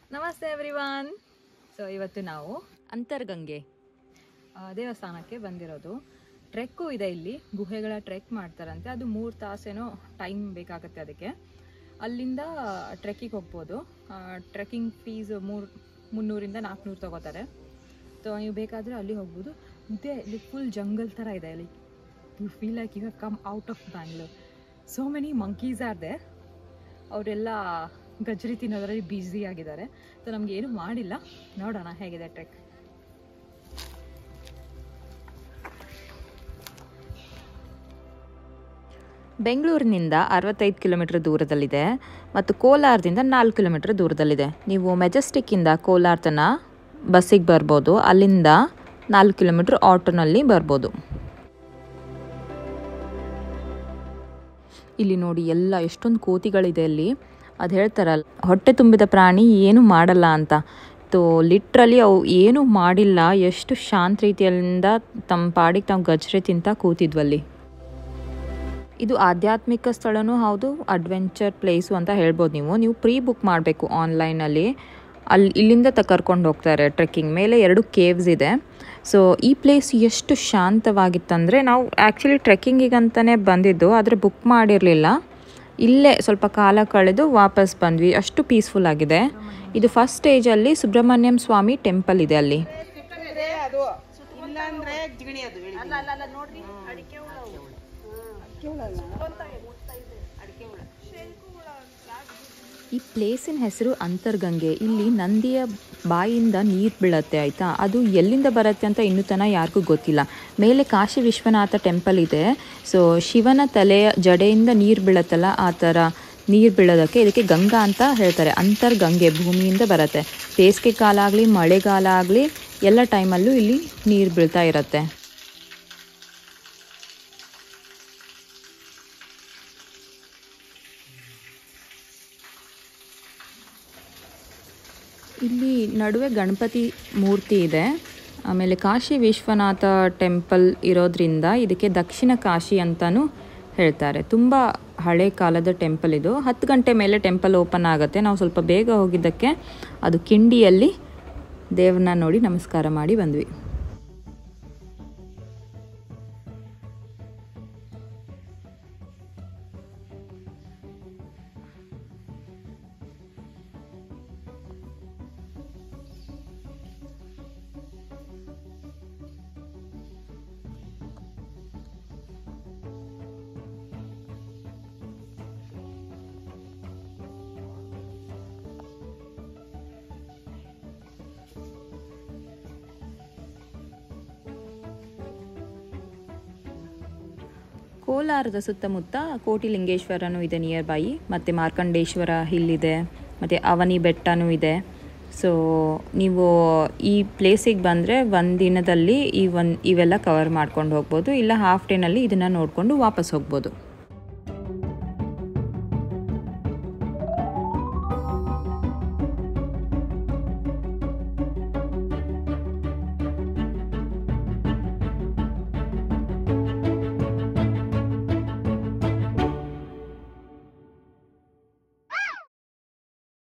ನಮಸ್ತೆ everyone so ಇವತ್ತು ನಾವು ಅಂತರ್ಗಂಗೆ ಆ, ದೇವಸ್ಥಾನಕ್ಕೆ ಬಂದಿರೋದು ಟ್ರೆಕ್ಕು ಇದೆ ಇಲ್ಲಿ ಗುಹೆಗಳ ಟ್ರೆಕ್ ಮಾಡ್ತಾರಂತೆ ಅದು ಮೂರು ತಾಸೇನೋ ಟೈಮ್ ಬೇಕಾಗುತ್ತೆ ಅದಕ್ಕೆ ಅಲ್ಲಿಂದ ಟ್ರೆಕ್ಕಿಗೆ ಹೋಗ್ಬೋದು ಟ್ರೆಕ್ಕಿಂಗ್ ಫೀಸ್ ಮೂರು ಮುನ್ನೂರಿಂದ ನಾಲ್ಕುನೂರು ತಗೋತಾರೆ ಸೊ ನೀವು ಬೇಕಾದರೆ ಅಲ್ಲಿ ಹೋಗ್ಬೋದು ಇದೆ ಇಲ್ಲಿ ಫುಲ್ ಜಂಗಲ್ ಥರ ಇದೆ like you feel like you have come out of Bangalore so many monkeys are there ಅವರೆಲ್ಲ ಗಜ್ರಿ ತಿನ್ನೋದ್ರಲ್ಲಿ ಬ್ಯುಸಿ ಆಗಿದ್ದಾರೆ ಸೊ ನಮ್ಗೆ ಏನು ಮಾಡಿಲ್ಲ ನೋಡೋಣ ಹೇಗಿದೆ ಟ್ರೆಕ್ ಬೆಂಗಳೂರಿನಿಂದ ಅರವತ್ತೈದು ಕಿಲೋಮೀಟರ್ ದೂರದಲ್ಲಿದೆ ಮತ್ತು ಕೋಲಾರದಿಂದ ನಾಲ್ಕು ಕಿಲೋಮೀಟರ್ ದೂರದಲ್ಲಿದೆ ನೀವು ಮೆಜೆಸ್ಟಿಕ್ಕಿಂದ ಕೋಲಾರ ತನ ಬಸ್ಸಿಗೆ ಬರ್ಬೋದು ಅಲ್ಲಿಂದ ನಾಲ್ಕು ಕಿಲೋಮೀಟರ್ ಆಟೋನಲ್ಲಿ ಬರ್ಬೋದು ಇಲ್ಲಿ ನೋಡಿ ಎಲ್ಲ ಎಷ್ಟೊಂದು ಕೋತಿಗಳಿದೆ ಅಲ್ಲಿ ಅದು ಹೇಳ್ತಾರಲ್ಲ ಹೊಟ್ಟೆ ತುಂಬಿದ ಪ್ರಾಣಿ ಏನು ಮಾಡಲ್ಲ ಅಂತ ತೋ ಲಿಟ್ರಲಿ ಅವು ಏನೂ ಮಾಡಿಲ್ಲ ಎಷ್ಟು ಶಾಂತ ರೀತಿಯಿಂದ ತಮ್ಮ ಪಾಡಿಗೆ ತಾವು ಗಜ್ರೆ ತಿಂತ ಕೂತಿದ್ವಲ್ಲಿ ಇದು ಆಧ್ಯಾತ್ಮಿಕ ಸ್ಥಳನೂ ಹೌದು ಅಡ್ವೆಂಚರ್ ಪ್ಲೇಸು ಅಂತ ಹೇಳ್ಬೋದು ನೀವು ನೀವು ಪ್ರೀ ಬುಕ್ ಮಾಡಬೇಕು ಆನ್ಲೈನಲ್ಲಿ ಅಲ್ಲಿ ಇಲ್ಲಿಂದ ತ ಕರ್ಕೊಂಡು ಹೋಗ್ತಾರೆ ಟ್ರೆಕ್ಕಿಂಗ್ ಮೇಲೆ ಎರಡು ಕೇವ್ಸ್ ಇದೆ ಸೊ ಈ ಪ್ಲೇಸ್ ಎಷ್ಟು ಶಾಂತವಾಗಿತ್ತಂದರೆ ನಾವು ಆ್ಯಕ್ಚುಲಿ ಟ್ರೆಕ್ಕಿಂಗಿಗಂತಲೇ ಬಂದಿದ್ದು ಆದರೆ ಬುಕ್ ಮಾಡಿರಲಿಲ್ಲ ಇಲ್ಲೇ ಸ್ವಲ್ಪ ಕಾಲ ಕಳೆದು ವಾಪಸ್ ಬಂದ್ವಿ ಅಷ್ಟು ಪೀಸ್ಫುಲ್ ಆಗಿದೆ ಇದು ಫಸ್ಟ್ ಸ್ಟೇಜಲ್ಲಿ ಸುಬ್ರಹ್ಮಣ್ಯಂ ಸ್ವಾಮಿ ಟೆಂಪಲ್ ಇದೆ ಅಲ್ಲಿ ಈ ಪ್ಲೇಸಿನ ಹೆಸರು ಅಂತರ್ಗಂಗೆ ಇಲ್ಲಿ ನಂದಿಯ ಬಾಯಿಯಿಂದ ನೀರು ಬೀಳತ್ತೆ ಆಯಿತಾ ಅದು ಎಲ್ಲಿಂದ ಬರುತ್ತೆ ಅಂತ ಇನ್ನೂ ತನಕ ಯಾರಿಗೂ ಗೊತ್ತಿಲ್ಲ ಮೇಲೆ ಕಾಶಿ ವಿಶ್ವನಾಥ ಟೆಂಪಲ್ ಇದೆ ಸೊ ಶಿವನ ತಲೆಯ ಜಡೆಯಿಂದ ನೀರು ಬೀಳತ್ತಲ್ಲ ಆ ಥರ ನೀರು ಬೀಳೋದಕ್ಕೆ ಇದಕ್ಕೆ ಗಂಗಾ ಅಂತ ಹೇಳ್ತಾರೆ ಅಂತರ್ಗಂಗೆ ಭೂಮಿಯಿಂದ ಬರುತ್ತೆ ಬೇಸಿಗೆ ಕಾಲ ಆಗಲಿ ಮಳೆಗಾಲ ಆಗಲಿ ಎಲ್ಲ ಟೈಮಲ್ಲೂ ಇಲ್ಲಿ ನೀರು ಬೀಳ್ತಾ ಇರುತ್ತೆ ಇಲ್ಲಿ ನಡುವೆ ಗಣಪತಿ ಮೂರ್ತಿ ಇದೆ ಆಮೇಲೆ ಕಾಶಿ ವಿಶ್ವನಾಥ ಟೆಂಪಲ್ ಇರೋದ್ರಿಂದ ಇದಕ್ಕೆ ದಕ್ಷಿಣ ಕಾಶಿ ಅಂತಲೂ ಹೇಳ್ತಾರೆ ತುಂಬ ಹಳೆ ಕಾಲದ ಟೆಂಪಲ್ ಇದು ಹತ್ತು ಗಂಟೆ ಮೇಲೆ ಟೆಂಪಲ್ ಓಪನ್ ಆಗುತ್ತೆ ನಾವು ಸ್ವಲ್ಪ ಬೇಗ ಹೋಗಿದ್ದಕ್ಕೆ ಅದು ಕಿಂಡಿಯಲ್ಲಿ ದೇವ್ರನ್ನ ನೋಡಿ ನಮಸ್ಕಾರ ಮಾಡಿ ಬಂದ್ವಿ ಕೋಲಾರದ ಸುತ್ತಮುತ್ತ ಕೋಟಿಲಿಂಗೇಶ್ವರನೂ ಇದೆ ನಿಯರ್ ಬೈ ಮತ್ತು ಮಾರ್ಕಂಡೇಶ್ವರ ಹಿಲ್ ಇದೆ ಮತ್ತು ಅವನಿ ಬೆಟ್ಟನೂ ಇದೆ ಸೊ ನೀವು ಈ ಪ್ಲೇಸಿಗೆ ಬಂದರೆ ಒಂದು ದಿನದಲ್ಲಿ ಈ ಒಂದು ಇವೆಲ್ಲ ಕವರ್ ಮಾಡ್ಕೊಂಡು ಹೋಗ್ಬೋದು ಇಲ್ಲ ಹಾಫ್ ಡೇನಲ್ಲಿ ಇದನ್ನು ನೋಡಿಕೊಂಡು ವಾಪಸ್ ಹೋಗ್ಬೋದು